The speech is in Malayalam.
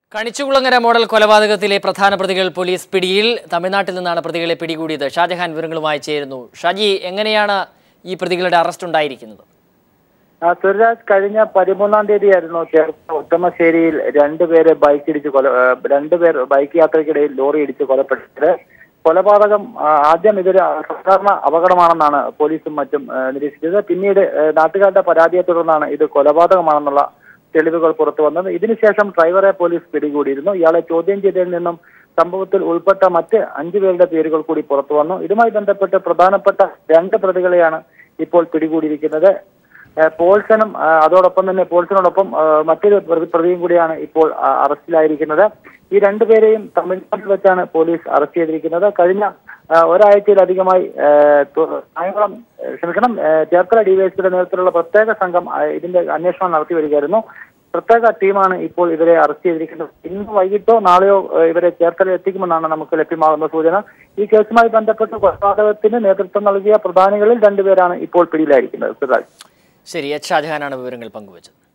കണിച്ചുകുളങ്ങര മോഡൽ കൊലപാതകത്തിലെ പ്രധാന പ്രതികൾ പോലീസ് പിടിയിൽ തമിഴ്നാട്ടിൽ നിന്നാണ് പ്രതികളെ പിടികൂടിയത് ഷാജഹാൻ വിവരങ്ങളുമായി ചേരുന്നു ഷാജി എങ്ങനെയാണ് ഈ പ്രതികളുടെ അറസ്റ്റ് ഉണ്ടായിരിക്കുന്നത് ആ, സുരരാജ് കഴിഞ്ഞ പതിമൂന്നാം തീയതിയായിരുന്നു ചേർത്ത ഉത്തമശ്ശേരിയിൽ രണ്ടുപേരെ ബൈക്ക് ഇടിച്ച് കൊല ആ, രണ്ടുപേർ ബൈക്ക് യാത്രയ്ക്കിടയിൽ ലോറി ഇടിച്ച് കൊലപ്പെട്ടത് കൊലപാതകം ആ, ആദ്യം ഇതൊരു സാധാരണ അപകടമാണെന്നാണ് പോലീസും മറ്റും ആ, നിരീക്ഷിച്ചത് പിന്നീട് ആ, നാട്ടുകാരുടെ പരാതിയെ തുടർന്നാണ് ഇത് കൊലപാതകമാണെന്നുള്ള തെളിവുകൾ പുറത്തു വന്നത് ഇതിനുശേഷം ഡ്രൈവറെ പോലീസ് പിടികൂടിയിരുന്നു ഇയാളെ ചോദ്യം ചെയ്തതിൽ നിന്നും സംഭവത്തിൽ ഉൾപ്പെട്ട മറ്റ് അഞ്ചു പേരുടെ പേരുകൾ കൂടി പുറത്തു വന്നു ഇതുമായി ബന്ധപ്പെട്ട് പ്രധാനപ്പെട്ട രണ്ട് പ്രതികളെയാണ് ഇപ്പോൾ പിടികൂടിയിരിക്കുന്നത് ഏഹ് പോൾസനും ആ, അതോടൊപ്പം തന്നെ പോൾസനോടൊപ്പം ആ, മറ്റൊരു പ്രതി- പ്രതിയും കൂടിയാണ് ഇപ്പോൾ ആ, അറസ്റ്റിലായിരിക്കുന്നത് ഈ രണ്ടുപേരെയും തമിഴ്നാട്ടിൽ വെച്ചാണ് പോലീസ് അറസ്റ്റ് ചെയ്തിരിക്കുന്നത് കഴിഞ്ഞ ആ, ഒരാഴ്ചയിലധികമായി ഏഹ്, തു- കായംകുളം ഏഹ്, ക്ഷമിക്കണം ഏഹ്, ചേർത്തല ഡിവൈഎസ്പിയുടെ നേതൃത്വത്തിലുള്ള പ്രത്യേക സംഘം ആ, ഇതിന്റെ അന്വേഷണം നടത്തി വരികയായിരുന്നു പ്രത്യേക ടീമാണ് ഇപ്പോൾ ഇവരെ അറസ്റ്റ് ചെയ്തിരിക്കുന്നത് ഇന്ന് വൈകിട്ടോ നാളെയോ ഏഹ്, ഇവരെ ചേർത്തല എത്തിക്കുമെന്നാണ് നമുക്ക് ലഭ്യമാകുന്ന സൂചന ഈ കേസുമായി ബന്ധപ്പെട്ട് കൊലപാതകത്തിന് നേതൃത്വം നൽകിയ പ്രധാനികളിൽ രണ്ടുപേരാണ് ഇപ്പോൾ പിടിയിലായിരിക്കുന്നത് സുരാജ് ശരി എച്ച് ഷാജഹാനാണ് വിവരങ്ങൾ പങ്കുവച്ചത്